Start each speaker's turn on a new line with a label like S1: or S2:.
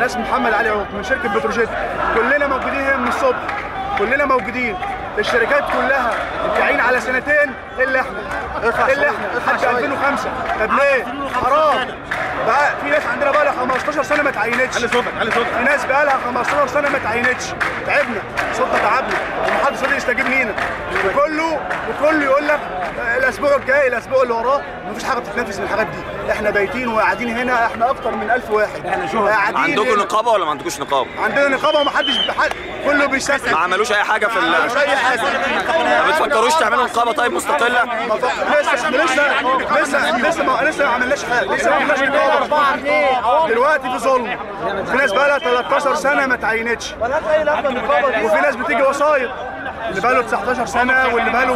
S1: اسمي محمد علي عوض من شركه بتروجيت كلنا موجودين هنا من الصبح كلنا موجودين الشركات كلها متعين على سنتين الا احنا الا احنا لحد 2005 طب ليه؟ حرام بقى في ناس عندنا بقى لها 15 سنه ما تعينتش
S2: علي صوتك علي صوتك
S1: في ناس بقى لها 15 سنه ما تعينتش تعبنا صوتنا تعبنا ومحدش راضي يستجيب لينا وكله وكله يقول لك آه، الاسبوع الجاي الاسبوع اللي وراه مفيش حاجه بتتنفس من الحاجات دي احنا بايتين وقاعدين هنا احنا اكتر من 1000 واحد احنا قاعدين
S3: عندكم
S1: هنا.
S3: نقابه ولا ما عندكوش نقابه؟
S1: عندنا نقابه ومحدش بحد كله بيسكت
S3: ما عملوش اي حاجه في
S1: ما عملوش
S3: ال...
S1: اي حاجه
S3: ما بتفكروش تعملوا نقابه طيب مستقله؟
S1: ما فك- لسه احنا لسه لسه لسه ما لسه ما عملناش حاجه لسه ما عملناش نقابه دلوقتي في ظلم في ناس بقى لها 13 سنه ما تعينتش وفي ناس بتيجي وسايط اللي بقى له 19 سنه واللي بقى له